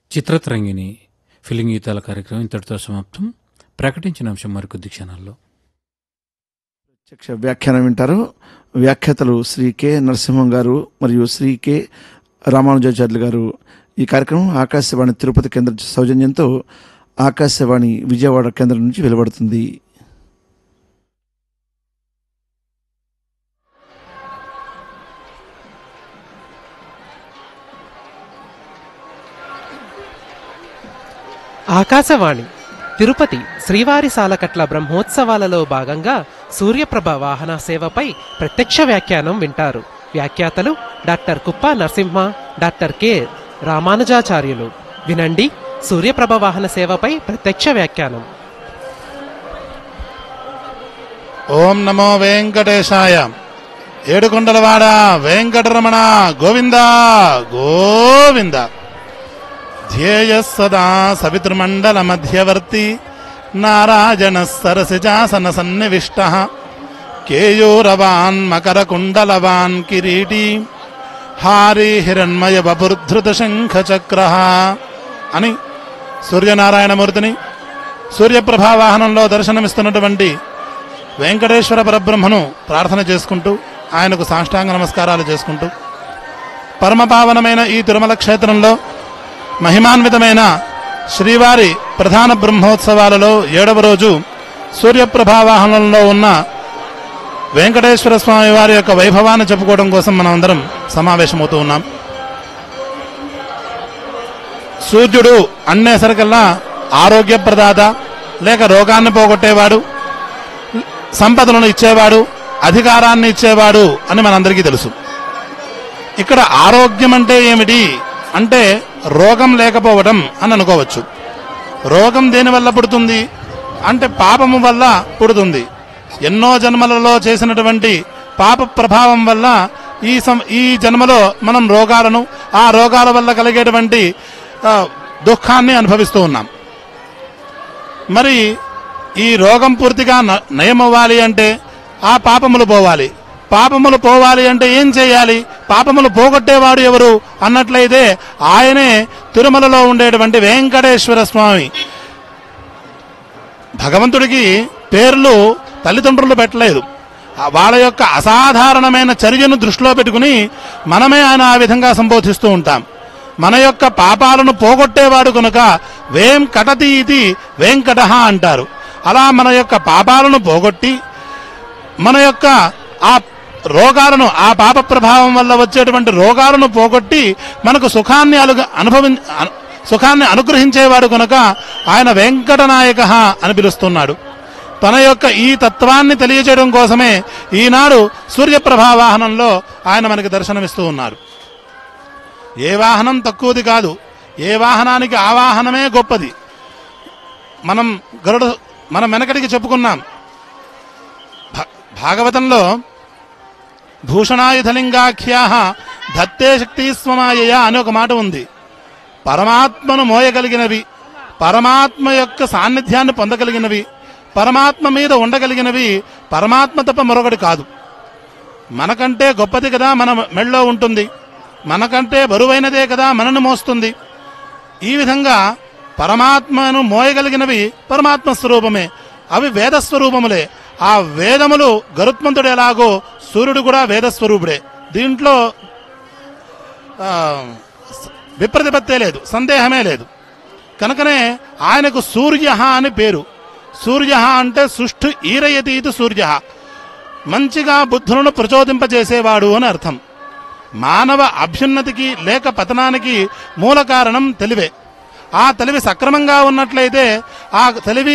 Chitratarangini filling గీతాల కార్యక్రమం ఇంతటితో సమాప్తం ప్రకటించిన అంశం మరికొద్ది క్షణాల్లో ప్రత్యక్ష వ్యాఖ్యానం వింటారు వ్యాఖ్యాతలు శ్రీ కె నరసింహం గారు మరియు శ్రీ కె రామానుజాచార్యులు గారు ఈ కార్యక్రమం ఆకాశవాణి తిరుపతి కేంద్ర సౌజన్యంతో ఆకాశవాణి విజయవాడ కేంద్రం నుంచి వెలువడుతుంది ఆకాశవాణి తిరుపతి శ్రీవారి సాలకట్ల బ్రహ్మోత్సవాలలో భాగంగా సూర్యప్రభ వాహన సేవపై ప్రత్యక్ష వ్యాఖ్యానం వింటారు వ్యాఖ్యాతలు డాక్టర్ కుప్ప నరసింహ డాక్టర్ కె రామానుజాచార్యులు వినండి సూర్యప్రభ వాహన సేవపై ప్రత్యక్ష వ్యాఖ్యానం ఓం నమో వెంకటేశాయ ఏడుకొండలవాడ వెంకటరమణ గోవింద గోవింద ధ్యేయ సదా సవితృమండల మధ్యవర్తి నారాయణ సరసిజాసన సన్నివిష్ట కేయూరవాన్ మకరకుండలవాన్ కిరీటి హారి హిరణ్మయ బపుర్ధృత శంఖ చక్ర అని సూర్యనారాయణమూర్తిని సూర్యప్రభా వాహనంలో దర్శనమిస్తున్నటువంటి వెంకటేశ్వర పరబ్రహ్మను ప్రార్థన చేసుకుంటూ ఆయనకు సాష్టాంగ నమస్కారాలు చేసుకుంటూ పరమపావనమైన ఈ తిరుమల క్షేత్రంలో మహిమాన్వితమైన శ్రీవారి ప్రధాన బ్రహ్మోత్సవాలలో ఏడవ రోజు సూర్యప్రభావాహనంలో ఉన్న వెంకటేశ్వర స్వామి వారి యొక్క వైభవాన్ని చెప్పుకోవడం కోసం మనం అందరం సమావేశమవుతూ ఉన్నాం సూర్యుడు అన్నేసరికల్లా ఆరోగ్య ప్రదాత లేక రోగాన్ని పోగొట్టేవాడు సంపదలను ఇచ్చేవాడు అధికారాన్ని ఇచ్చేవాడు అని మనందరికీ తెలుసు ఇక్కడ ఆరోగ్యం అంటే ఏమిటి అంటే రోగం లేకపోవడం అని అనుకోవచ్చు రోగం దేని వల్ల పుడుతుంది అంటే పాపము వల్ల పుడుతుంది ఎన్నో జన్మలలో చేసినటువంటి పాప ప్రభావం వల్ల ఈ సం ఈ జన్మలో మనం రోగాలను ఆ రోగాల వల్ల కలిగేటువంటి ఆ, దుఃఖాన్ని అనుభవిస్తూ ఉన్నాం మరి ఈ రోగం పూర్తిగా న- నయమవ్వాలి అంటే ఆ పాపములు పోవాలి పాపములు పోవాలి అంటే ఏం చేయాలి పాపములు పోగొట్టేవాడు ఎవరు అన్నట్లయితే ఆయనే తిరుమలలో ఉండేటువంటి వెంకటేశ్వర స్వామి భగవంతుడికి పేర్లు తల్లిదండ్రులు పెట్టలేదు ఆ వాళ్ళ యొక్క అసాధారణమైన చర్యను దృష్టిలో పెట్టుకుని మనమే ఆయన ఆ విధంగా సంబోధిస్తూ ఉంటాం మన యొక్క పాపాలను పోగొట్టేవాడు కనుక వేం కటతి ఇది వెంకట అంటారు అలా మన యొక్క పాపాలను పోగొట్టి మన యొక్క ఆ రోగాలను ఆ పాప ప్రభావం వల్ల వచ్చేటువంటి రోగాలను పోగొట్టి మనకు సుఖాన్ని అలుగ అనుభవి అను- సుఖాన్ని అనుగ్రహించేవాడు కనుక ఆయన వెంకటనాయక అని పిలుస్తున్నాడు తన యొక్క ఈ తత్వాన్ని తెలియజేయడం కోసమే ఈనాడు సూర్యప్రభా వాహనంలో ఆయన మనకి దర్శనమిస్తూ ఉన్నారు ఏ వాహనం తక్కువది కాదు ఏ వాహనానికి ఆ వాహనమే గొప్పది మనం గరుడు మనం వెనకటికి చెప్పుకున్నాం భా- భాగవతంలో భూషణాయుధలింగాఖ్యా ధత్తే శక్తి స్వమాయ అని ఒక మాట ఉంది పరమాత్మను మోయగలిగినవి పరమాత్మ యొక్క సాన్నిధ్యాన్ని పొందగలిగినవి పరమాత్మ మీద ఉండగలిగినవి పరమాత్మ తప్ప మరొకటి కాదు మనకంటే గొప్పది కదా మన మెళ్ళో ఉంటుంది మనకంటే బరువైనదే కదా మనను మోస్తుంది ఈ విధంగా పరమాత్మను మోయగలిగినవి పరమాత్మ స్వరూపమే అవి వేద స్వరూపములే ఆ వేదములు గరుత్మంతుడు ఎలాగో సూర్యుడు కూడా వేద స్వరూపుడే దీంట్లో ఆ, స- విప్రతిపత్తే లేదు సందేహమే లేదు కనుకనే ఆయనకు సూర్య అని పేరు సూర్య అంటే సుష్ఠు ఈరయతీతు సూర్య మంచిగా బుద్ధులను ప్రచోదింపజేసేవాడు అని అర్థం మానవ అభ్యున్నతికి లేక పతనానికి మూల కారణం తెలివే ఆ తెలివి సక్రమంగా ఉన్నట్లయితే ఆ తెలివి